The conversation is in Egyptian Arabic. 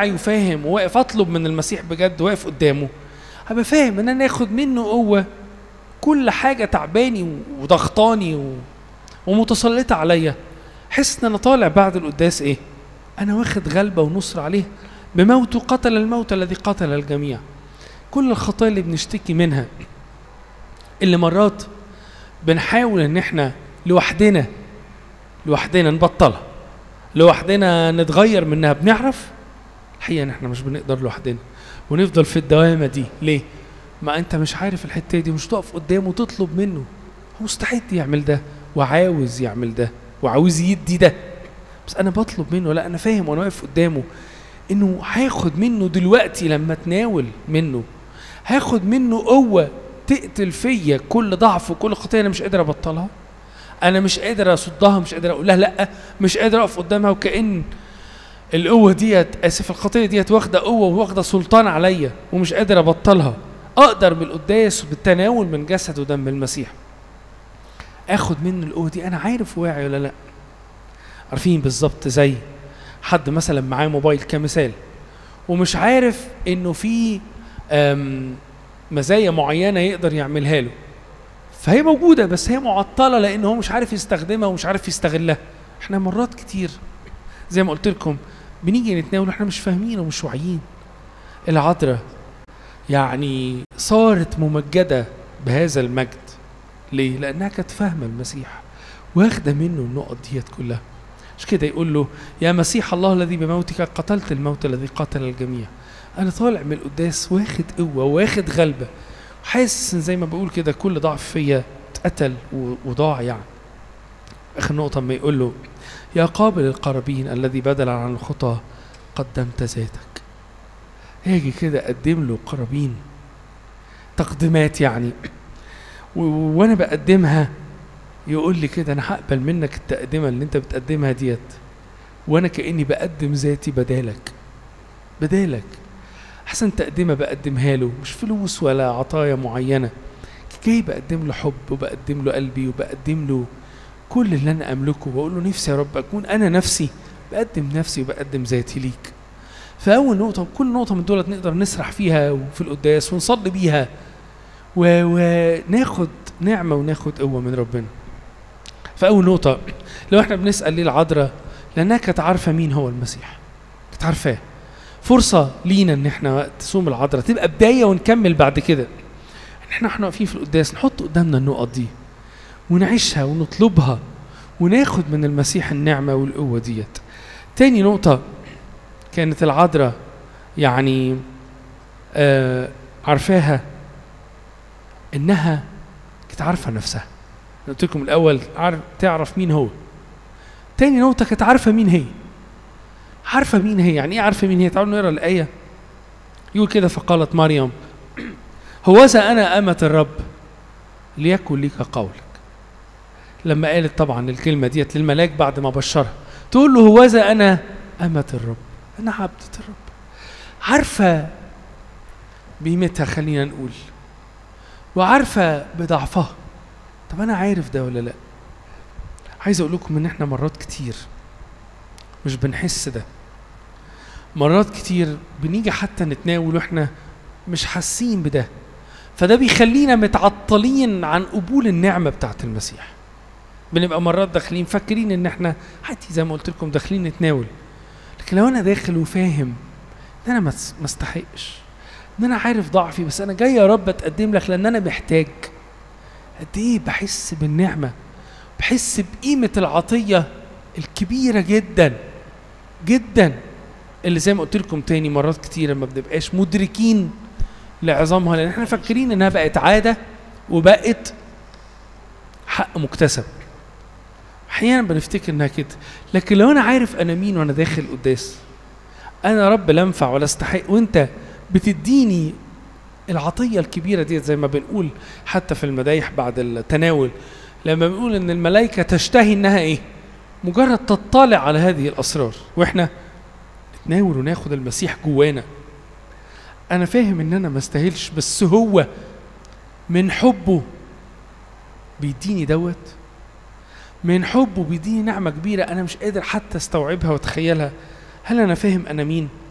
واعي وفاهم وواقف اطلب من المسيح بجد واقف قدامه هبقى فاهم ان انا اخد منه قوه كل حاجه تعباني وضغطاني و... ومتسلطه عليا حس ان انا طالع بعد القداس ايه انا واخد غلبه ونصر عليه بموته قتل الموت الذي قتل الجميع كل الخطايا اللي بنشتكي منها اللي مرات بنحاول ان احنا لوحدنا لوحدنا نبطلها لوحدنا نتغير منها بنعرف الحقيقه ان احنا مش بنقدر لوحدنا ونفضل في الدوامه دي ليه ما انت مش عارف الحته دي مش تقف قدامه وتطلب منه هو مستعد يعمل ده وعاوز يعمل ده وعاوز يدي ده بس انا بطلب منه لا انا فاهم وانا واقف قدامه انه هاخد منه دلوقتي لما اتناول منه هاخد منه قوه تقتل فيا كل ضعف وكل خطيه انا مش قادر ابطلها انا مش قادر اصدها مش قادر اقول لها لا مش قادر اقف قدامها وكأن القوه ديت اسف الخطيه ديت واخده قوه واخده سلطان عليا ومش قادر ابطلها اقدر بالقداس وبالتناول من جسد ودم المسيح اخد منه القوه دي انا عارف واعي ولا لا عارفين بالظبط زي حد مثلا معاه موبايل كمثال ومش عارف انه في أم، مزايا معينه يقدر يعملها له فهي موجوده بس هي معطله لان هو مش عارف يستخدمها ومش عارف يستغلها احنا مرات كتير زي ما قلت لكم بنيجي نتناول احنا مش فاهمين ومش واعيين العذراء يعني صارت ممجده بهذا المجد ليه؟ لانها كانت فاهمه المسيح واخده منه النقط ديت كلها مش كده يقول له يا مسيح الله الذي بموتك قتلت الموت الذي قتل الجميع انا طالع من القداس واخد قوه واخد غلبه وحاسس ان زي ما بقول كده كل ضعف فيا اتقتل و- وضاع يعني اخر نقطه ما يقول له يا قابل القرابين الذي بدل عن الخطى قدمت ذاتك هاجي كده اقدم له قرابين تقديمات يعني و- و- وانا بقدمها يقول لي كده انا هقبل منك التقدمه اللي انت بتقدمها ديت وانا كاني بقدم ذاتي بدالك بدالك احسن تقدمه بقدمها له مش فلوس ولا عطايا معينه جاي بقدم له حب وبقدم له قلبي وبقدم له كل اللي انا املكه واقول له نفسي يا رب اكون انا نفسي بقدم نفسي وبقدم ذاتي ليك فاول نقطه كل نقطه من دولت نقدر نسرح فيها في القداس ونصلي بيها و- وناخد نعمه وناخد قوه من ربنا فاول نقطه لو احنا بنسال ليه العذراء لانها كانت عارفه مين هو المسيح كانت عارفاه فرصه لينا ان احنا وقت صوم العذراء تبقى بدايه ونكمل بعد كده ان احنا احنا واقفين في القداس نحط قدامنا النقط دي ونعيشها ونطلبها وناخد من المسيح النعمه والقوه ديت تاني نقطه كانت العذراء يعني آه عارفاها انها كانت عارفه نفسها أنا قلت لكم الاول عارف تعرف مين هو تاني نقطه كانت عارفه مين هي عارفه مين هي يعني ايه عارفه مين هي تعالوا نقرا الايه يقول كده فقالت مريم هوذا انا امه الرب ليكن ليك قولك لما قالت طبعا الكلمه ديت للملاك بعد ما بشرها تقول له هوذا انا امه الرب انا عبده الرب عارفه بقيمتها خلينا نقول وعارفه بضعفها طب انا عارف ده ولا لا عايز اقول لكم ان احنا مرات كتير مش بنحس ده مرات كتير بنيجي حتى نتناول واحنا مش حاسين بده فده بيخلينا متعطلين عن قبول النعمه بتاعت المسيح بنبقى مرات داخلين فاكرين ان احنا عادي زي ما قلت لكم داخلين نتناول لكن لو انا داخل وفاهم ان انا ما اس- ما استحقش ان انا عارف ضعفي بس انا جاي يا رب اتقدم لك لان انا محتاج قد ايه بحس بالنعمه بحس بقيمه العطيه الكبيره جدا جدا اللي زي ما قلت لكم تاني مرات كتير ما بنبقاش مدركين لعظامها لان احنا فاكرين انها بقت عاده وبقت حق مكتسب احيانا بنفتكر انها كده لكن لو انا عارف انا مين وانا داخل قداس انا رب لا انفع ولا استحق وانت بتديني العطيه الكبيره ديت زي ما بنقول حتى في المدايح بعد التناول لما بنقول ان الملائكه تشتهي انها ايه مجرد تطلع على هذه الاسرار واحنا نتناول وناخد المسيح جوانا انا فاهم ان انا ما استاهلش بس هو من حبه بيديني دوت من حبه بيديني نعمه كبيره انا مش قادر حتى استوعبها واتخيلها هل انا فاهم انا مين